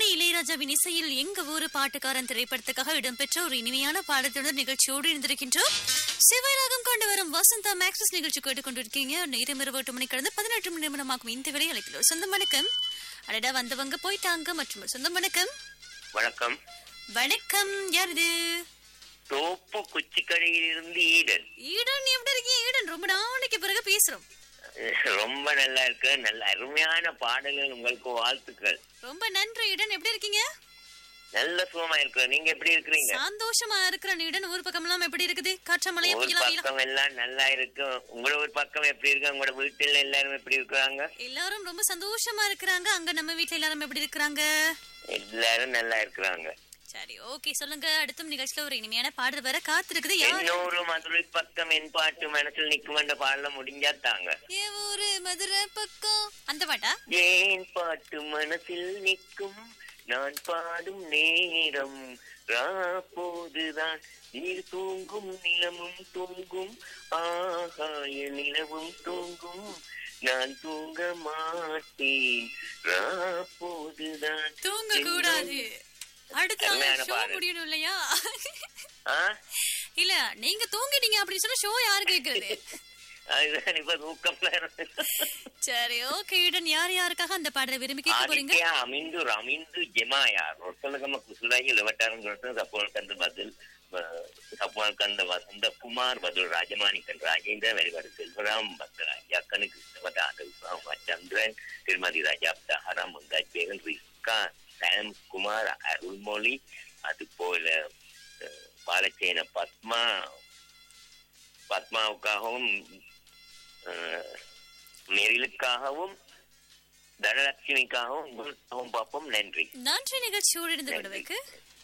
இளையராஜாவின் இசையில் எங்க ஊரு பாட்டுக்காரன் திரைப்படத்துக்காக இடம்பெற்ற ஒரு இனிமையான பாடத்துடன் நிகழ்ச்சியோடு இருந்திருக்கின்றோம் சிவராகம் கொண்டு வரும் வசந்தா மேக்ஸஸ் நிகழ்ச்சி கேட்டுக்கொண்டிருக்கீங்க நேரம் இரவு எட்டு மணி கடந்து பதினெட்டு மணி நிமிடமாகும் இந்த வேலை அழைப்பில் ஒரு சொந்த வணக்கம் அடடா வந்தவங்க போயிட்டாங்க மற்றும் ஒரு சொந்த வணக்கம் வணக்கம் வணக்கம் யார் இது தோப்பு குச்சிக்கடையில் இருந்து ஈடன் ஈடன் எப்படி இருக்கீங்க ஈடன் ரொம்ப நாளைக்கு பிறகு பேசுறோம் ரொம்ப நல்லா இருக்கு நல்ல அருமையான பாடல்கள் உங்களுக்கு வாழ்த்துக்கள் ரொம்ப நன்றி ஈடன் எப்படி இருக்கீங்க நல்ல சுகமா இருக்கு நீங்க எப்படி இருக்கிறீங்க சந்தோஷமா இருக்கிற ஈடன் ஊர் பக்கம் எல்லாம் எப்படி இருக்குது காற்ற மழையா ஒரு புயலா வெயிலா பக்கம் எல்லாம் நல்லா இருக்கு உங்களோட ஒரு பக்கம் எப்படி இருக்கு உங்களோட வீட்டுல எல்லாரும் எப்படி இருக்கிறாங்க எல்லாரும் ரொம்ப சந்தோஷமா இருக்கிறாங்க அங்க நம்ம வீட்ல எல்லாரும் எப்படி இருக்கிறாங்க எல்லாரும் நல்லா இருக்கிறாங்க சரி ஓகே சொல்லுங்க அடுத்த நிகழ்ச்சியில ஒரு இனிமையான பாடல் வர காத்திருக்குது யார் இன்னொரு மதுரை பக்கம் என் பாட்டு மனசில் நிக்கும் என்ற பாடல முடிஞ்சா தாங்க ஏ ஊரு மதுரை பக்கம் அந்த பாட்டா ஏன் பாட்டு மனசில் நிற்கும் நான் பாடும் நேரம் ராப்போதுதான் நீர் தூங்கும் நிலமும் தூங்கும் ஆகாய நிலவும் தூங்கும் நான் தூங்க மாட்டேன் ராப்போதுதான் தூங்க கூடாது அடுத்த அருமையான ஷோ பாடல். முடியணும் இல்லையா ஆ? இல்ல நீங்க தூங்கிட்டீங்க அப்படின்னு சொன்னா ஷோ யாரு கேக்குறது அதுதான் இப்ப தூக்கம்ல இருக்கு. சரி ஓகே ஈடன் யார் யாருக்காக அந்த பாடலை விரும்பி கேட்க போறீங்க ಆದಿತ್ಯ ಅಮಿಂದು ರಮಿಂದು ಜಮಾಯ ರೊಟ್ಟಲಗಮ ಕುಸುಲಾಗಿ ಲವಟಾರಂ ಗೊತ್ತು ಸಪೋಲ್ ಕಂದ ಬದಲ್ ಸಪೋಲ್ ಕಂದ ವಸಂತ ಕುಮಾರ್ ಬದಲ್ ರಾಜಮಾಣಿಕನ್ ರಾಜೇಂದ್ರ ವೆರಿಗಡ ಸೆಲ್ವರಾಮ್ ಭದ್ರರಾಜ ಅಕ್ಕನ ಕೃಷ್ಣವದ ಆದಲ್ವ ಚಂದ್ರನ್ ತಿರುಮತಿ ರಾಜಾப்த ஹரம் முந்தாஜ் பேகன் ரிஸ்கா சாம் குமார் அருள்மொழி அது போல அஹ், பாலச்சேன பத்மா பத்மாவுக்காகவும் அஹ், மெரிலுக்காகவும் தனலட்சுமிக்காகவும் உங்களுக்காகவும் பார்ப்போம் நன்றி நன்றி நிகழ்ச்சியோடு இருந்து விடுவதற்கு